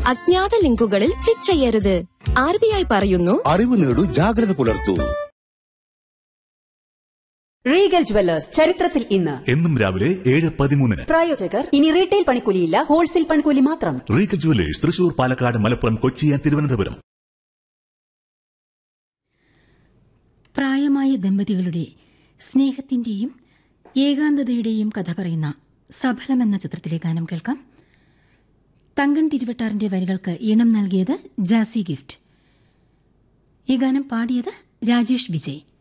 അജ്ഞാത ലിങ്കുകളിൽ ക്ലിക്ക് ചെയ്യരുത് ആർ ബി ഐ പറയുന്നു അറിവ് നേടൂ ജാഗ്രത പുലർത്തൂ റീഗൽ ജുവല്ലേഴ്സ് ചരിത്രത്തിൽ ഇന്ന് എന്നും രാവിലെ ഏഴ് പതിമൂന്നിന് പ്രായോജകർ ഇനി റീറ്റെയിൽ പണിക്കൂലിയില്ല ഹോൾസെയിൽ പണിക്കൂലി മാത്രം Regal jewellers Thrissur Palakkad Malappuram Kochi and Thiruvananthapuram പ്രായമായ ദമ്പതികളുടെ സ്നേഹത്തിന്റെയും ഏകാന്തതയുടെയും കഥ പറയുന്ന സഫലം എന്ന ചിത്രത്തിലെ ഗാനം കേൾക്കാം തങ്കൻ തിരുവട്ടാറിന്റെ വരികൾക്ക് ഈണം നൽകിയത് ജാസി ഗിഫ്റ്റ് ഈ ഗാനം പാടിയത് രാജേഷ് വിജയ്